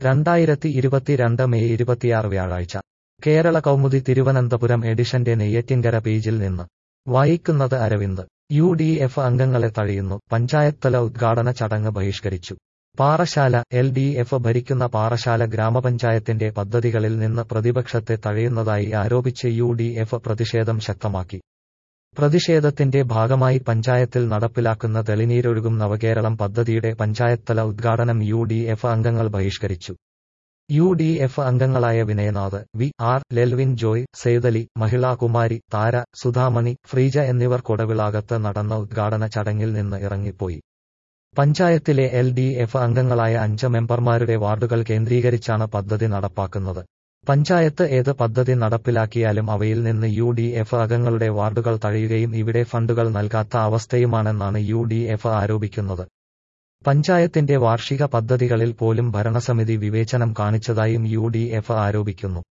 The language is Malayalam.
രണ്ടായിരത്തി ഇരുപത്തിരണ്ട് മെയ് ഇരുപത്തിയാറ് വ്യാഴാഴ്ച കേരള കൗമുദി തിരുവനന്തപുരം എഡിഷന്റെ നെയ്യറ്റിൻകര പേജിൽ നിന്ന് വായിക്കുന്നത് അരവിന്ദ് യു ഡി എഫ് അംഗങ്ങളെ തഴയുന്നു പഞ്ചായത്തല ഉദ്ഘാടന ചടങ്ങ് ബഹിഷ്കരിച്ചു പാറശാല എൽ ഡി എഫ് ഭരിക്കുന്ന പാറശാല ഗ്രാമപഞ്ചായത്തിന്റെ പദ്ധതികളിൽ നിന്ന് പ്രതിപക്ഷത്തെ തഴയുന്നതായി ആരോപിച്ച് യു ഡി എഫ് പ്രതിഷേധം ശക്തമാക്കി പ്രതിഷേധത്തിന്റെ ഭാഗമായി പഞ്ചായത്തിൽ നടപ്പിലാക്കുന്ന തെളിനീരൊഴുകും നവകേരളം പദ്ധതിയുടെ പഞ്ചായത്തല ഉദ്ഘാടനം യു ഡി എഫ് അംഗങ്ങൾ ബഹിഷ്കരിച്ചു യു ഡി എഫ് അംഗങ്ങളായ വിനയനാഥ് വി ആർ ലെൽവിൻ ജോയ് സേതലി മഹിളാ കുമാരി താര സുധാമണി ഫ്രീജ എന്നിവർ കൊടവിളാകത്ത് നടന്ന ഉദ്ഘാടന ചടങ്ങിൽ നിന്ന് ഇറങ്ങിപ്പോയി പഞ്ചായത്തിലെ എൽ ഡി എഫ് അംഗങ്ങളായ അഞ്ച് മെമ്പർമാരുടെ വാർഡുകൾ കേന്ദ്രീകരിച്ചാണ് പദ്ധതി നടപ്പാക്കുന്നത് പഞ്ചായത്ത് ഏത് പദ്ധതി നടപ്പിലാക്കിയാലും അവയിൽ നിന്ന് യു ഡി എഫ് അംഗങ്ങളുടെ വാർഡുകൾ തഴയുകയും ഇവിടെ ഫണ്ടുകൾ നൽകാത്ത അവസ്ഥയുമാണെന്നാണ് യു ഡി എഫ് ആരോപിക്കുന്നത് പഞ്ചായത്തിന്റെ വാർഷിക പദ്ധതികളിൽ പോലും ഭരണസമിതി വിവേചനം കാണിച്ചതായും യു ഡി എഫ് ആരോപിക്കുന്നു